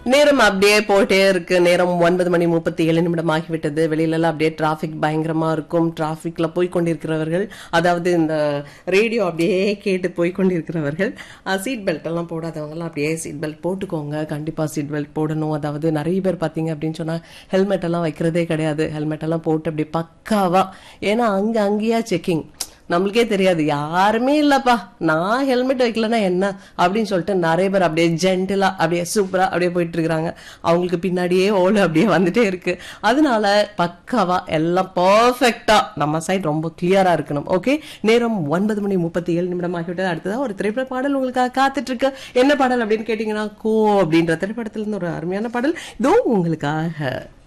நேரம் அப்படியே போயிட்டே இருக்கு நேரம் ஒன்பது மணி முப்பத்தி ஏழு நிமிடம் ஆகிவிட்டது வெளியில எல்லாம் அப்படியே டிராபிக் பயங்கரமா இருக்கும் டிராபிக்ல போய் கொண்டிருக்கிறவர்கள் அதாவது இந்த ரேடியோ அப்படியே கேட்டு போய் கொண்டிருக்கிறவர்கள் சீட் பெல்ட் எல்லாம் போடாதவங்க எல்லாம் அப்படியே சீட் பெல்ட் போட்டுக்கோங்க கண்டிப்பா சீட் பெல்ட் போடணும் அதாவது நிறைய பேர் பாத்தீங்க அப்படின்னு சொன்னா ஹெல்மெட் எல்லாம் வைக்கிறதே கிடையாது ஹெல்மெட் எல்லாம் போட்டு அப்படி பக்காவா ஏன்னா அங்க அங்கேயா செக்கிங் நம்மளுக்கே தெரியாது யாருமே இல்லப்பா நான் ஹெல்மெட் வைக்கலன்னா என்ன அப்படின்னு சொல்லிட்டு நிறைய பேர் அப்படியே ஜென்டிலா அப்படியே சூப்பரா அப்படியே போயிட்டு இருக்கிறாங்க அவங்களுக்கு பின்னாடியே ஓடு அப்படியே வந்துட்டே இருக்கு அதனால பக்காவா எல்லாம் பர்ஃபெக்டா நம்ம சைடு ரொம்ப கிளியரா இருக்கணும் ஓகே நேரம் ஒன்பது மணி முப்பத்தி ஏழு நிமிடம் ஆகிவிட்டது அடுத்ததா ஒரு திரைப்பட பாடல் உங்களுக்காக காத்துட்டு இருக்கு என்ன பாடல் அப்படின்னு கேட்டீங்கன்னா கோ அப்படின்ற திரைப்படத்துல இருந்து ஒரு அருமையான பாடல் இதோ உங்களுக்காக